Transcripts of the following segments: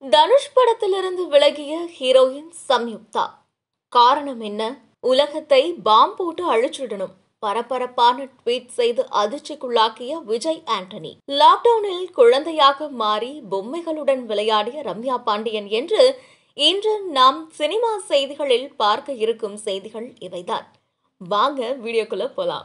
தனுஷ் படத்திலிருந்து விலகிய ஹீரோயின் சம்யுக்தா காரணம் என்ன உலகத்தை பாம் போட்டு அழிச்சிடணும் பரபரப்பான ட்வீட் செய்து அதிர்ச்சிக்குள்ளாக்கிய விஜய் ஆண்டனி லாக்டவுனில் குழந்தையாக மாறி பொம்மைகளுடன் விளையாடிய ரம்யா பாண்டியன் என்று இன்று நாம் சினிமா செய்திகளில் பார்க்க இருக்கும் செய்திகள் இவைதான் வாங்க வீடியோக்குள்ள போலாம்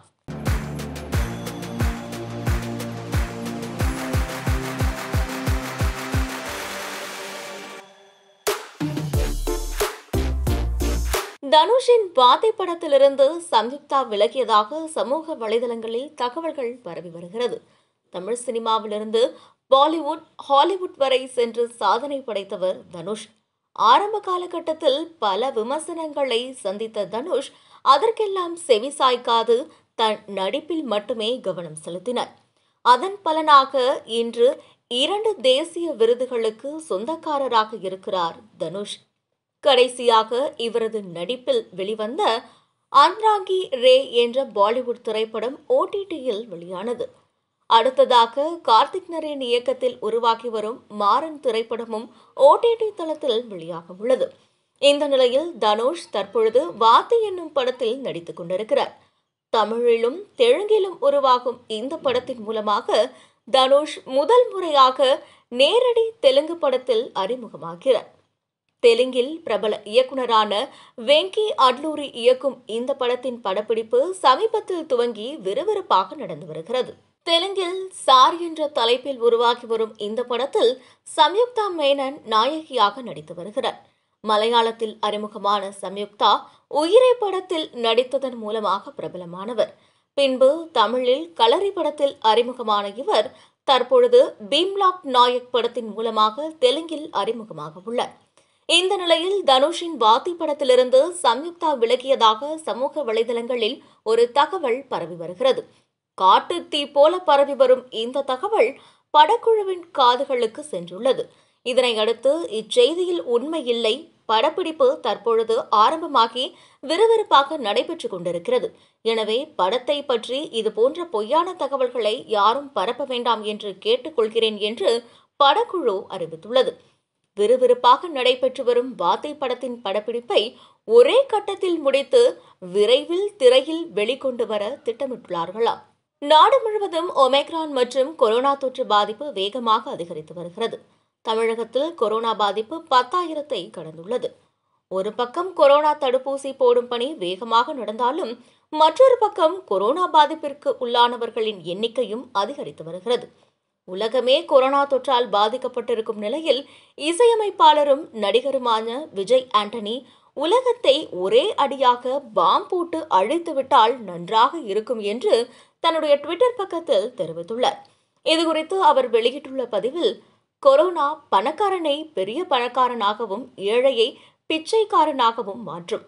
தனுஷின் பாதை படத்திலிருந்து சம்யுக்தா விலகியதாக சமூக வலைதளங்களில் தகவல்கள் பரவி வருகிறது தமிழ் சினிமாவிலிருந்து பாலிவுட் ஹாலிவுட் வரை சென்று சாதனை படைத்தவர் தனுஷ் ஆரம்ப காலகட்டத்தில் பல விமர்சனங்களை சந்தித்த தனுஷ் அதற்கெல்லாம் செவி சாய்க்காது தன் நடிப்பில் மட்டுமே கவனம் செலுத்தினார் அதன் பலனாக இன்று இரண்டு தேசிய விருதுகளுக்கு சொந்தக்காரராக இருக்கிறார் தனுஷ் கடைசியாக இவரது நடிப்பில் வெளிவந்த அன்ராங்கி ரே என்ற பாலிவுட் திரைப்படம் ஓடிடியில் வெளியானது அடுத்ததாக கார்த்திக் நரேன் இயக்கத்தில் உருவாகி வரும் மாறன் திரைப்படமும் ஓடிடி தளத்தில் வெளியாக உள்ளது இந்த நிலையில் தனுஷ் தற்பொழுது வாத்தி என்னும் படத்தில் நடித்துக் கொண்டிருக்கிறார் தமிழிலும் தெலுங்கிலும் உருவாகும் இந்த படத்தின் மூலமாக தனுஷ் முதல் முறையாக நேரடி தெலுங்கு படத்தில் அறிமுகமாகிறார் தெலுங்கில் பிரபல இயக்குனரான வெங்கி அட்லூரி இயக்கும் இந்த படத்தின் படப்பிடிப்பு சமீபத்தில் துவங்கி விறுவிறுப்பாக நடந்து வருகிறது தெலுங்கில் சார் என்ற தலைப்பில் உருவாகி வரும் இந்த படத்தில் சம்யுக்தா மேனன் நாயகியாக நடித்து வருகிறார் மலையாளத்தில் அறிமுகமான சம்யுக்தா உயிரை படத்தில் நடித்ததன் மூலமாக பிரபலமானவர் பின்பு தமிழில் களரி படத்தில் அறிமுகமான இவர் தற்பொழுது பீம்லாக் நாயக் படத்தின் மூலமாக தெலுங்கில் அறிமுகமாக உள்ளார் இந்த நிலையில் தனுஷின் வாத்தி படத்திலிருந்து சம்யுக்தா விலகியதாக சமூக வலைதளங்களில் ஒரு தகவல் பரவி வருகிறது காட்டு தீ போல பரவி வரும் இந்த தகவல் படக்குழுவின் காதுகளுக்கு சென்றுள்ளது இதனை அடுத்து இச்செய்தியில் உண்மை இல்லை படப்பிடிப்பு தற்பொழுது ஆரம்பமாகி விறுவிறுப்பாக நடைபெற்றுக் கொண்டிருக்கிறது எனவே படத்தை பற்றி இது போன்ற பொய்யான தகவல்களை யாரும் பரப்ப வேண்டாம் என்று கேட்டுக்கொள்கிறேன் என்று படக்குழு அறிவித்துள்ளது விறுவிறுப்பாக நடைபெற்று வரும் வாத்தை படத்தின் படப்பிடிப்பை ஒரே கட்டத்தில் முடித்து விரைவில் திரையில் வெளிக்கொண்டு வர திட்டமிட்டுள்ளார்களாம் நாடு முழுவதும் ஒமேக்ரான் மற்றும் கொரோனா தொற்று பாதிப்பு வேகமாக அதிகரித்து வருகிறது தமிழகத்தில் கொரோனா பாதிப்பு பத்தாயிரத்தை கடந்துள்ளது ஒரு பக்கம் கொரோனா தடுப்பூசி போடும் பணி வேகமாக நடந்தாலும் மற்றொரு பக்கம் கொரோனா பாதிப்பிற்கு உள்ளானவர்களின் எண்ணிக்கையும் அதிகரித்து வருகிறது உலகமே கொரோனா தொற்றால் பாதிக்கப்பட்டிருக்கும் நிலையில் இசையமைப்பாளரும் நடிகருமான விஜய் ஆண்டனி உலகத்தை ஒரே அடியாக பாம் போட்டு அழித்துவிட்டால் நன்றாக இருக்கும் என்று தன்னுடைய ட்விட்டர் பக்கத்தில் தெரிவித்துள்ளார் இதுகுறித்து அவர் வெளியிட்டுள்ள பதிவில் கொரோனா பணக்காரனை பெரிய பணக்காரனாகவும் ஏழையை பிச்சைக்காரனாகவும் மாற்றும்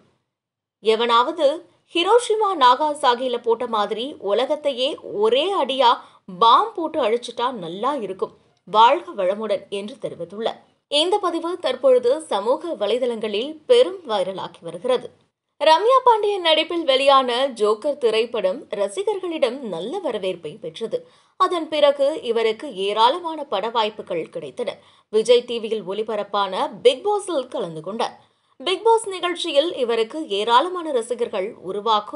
எவனாவது ஹிரோஷிமா நாகாசாகில போட்ட மாதிரி உலகத்தையே ஒரே அடியா பாம் போட்டு அழிச்சிட்டா நல்லா இருக்கும் வாழ்க வளமுடன் என்று தெரிவித்துள்ளார் இந்த பதிவு தற்பொழுது சமூக வலைதளங்களில் பெரும் வைரலாகி வருகிறது ரம்யா பாண்டியன் நடிப்பில் வெளியான ஜோக்கர் திரைப்படம் ரசிகர்களிடம் நல்ல வரவேற்பை பெற்றது அதன் பிறகு இவருக்கு ஏராளமான பட வாய்ப்புகள் கிடைத்தன விஜய் டிவியில் ஒளிபரப்பான பிக் பாஸில் கலந்து கொண்டார் பிக் பாஸ் நிகழ்ச்சியில் இவருக்கு ஏராளமான ரசிகர்கள் உருவாக்க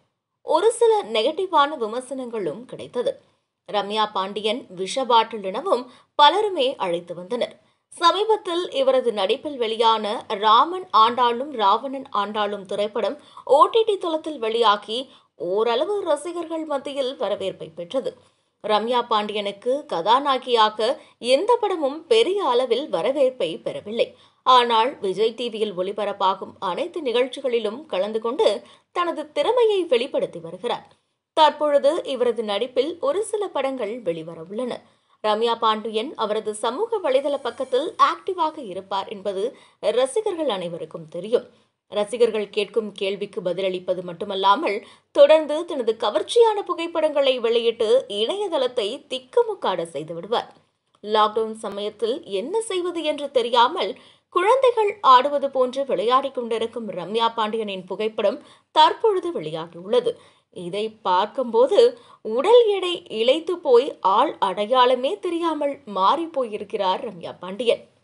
ஒரு சில நெகட்டிவான விமர்சனங்களும் கிடைத்தது ரம்யா பாண்டியன் விஷ பாட்டில் எனவும் பலருமே அழைத்து வந்தனர் சமீபத்தில் இவரது நடிப்பில் வெளியான ராமன் ஆண்டாளும் ராவணன் ஆண்டாளும் திரைப்படம் ஓடிடி தளத்தில் வெளியாகி ஓரளவு ரசிகர்கள் மத்தியில் வரவேற்பை பெற்றது ரம்யா பாண்டியனுக்கு கதாநாயகியாக எந்த படமும் பெரிய அளவில் வரவேற்பை பெறவில்லை ஆனால் விஜய் டிவியில் ஒளிபரப்பாகும் அனைத்து நிகழ்ச்சிகளிலும் கலந்து கொண்டு தனது திறமையை வெளிப்படுத்தி வருகிறார் தற்பொழுது இவரது நடிப்பில் ஒரு சில படங்கள் வெளிவர உள்ளன ரம்யா பாண்டியன் அவரது சமூக வலைதள பக்கத்தில் ஆக்டிவாக இருப்பார் என்பது ரசிகர்கள் அனைவருக்கும் தெரியும் ரசிகர்கள் கேட்கும் கேள்விக்கு பதிலளிப்பது மட்டுமல்லாமல் தொடர்ந்து தனது கவர்ச்சியான புகைப்படங்களை வெளியிட்டு இணையதளத்தை திக்குமுக்காட செய்து விடுவார் லாக்டவுன் சமயத்தில் என்ன செய்வது என்று தெரியாமல் குழந்தைகள் ஆடுவது போன்று விளையாடிக் கொண்டிருக்கும் ரம்யா பாண்டியனின் புகைப்படம் தற்பொழுது வெளியாகியுள்ளது இதை பார்க்கும்போது உடல் எடை இழைத்து போய் ஆள் அடையாளமே தெரியாமல் மாறி போயிருக்கிறார் ரம்யா பாண்டியன்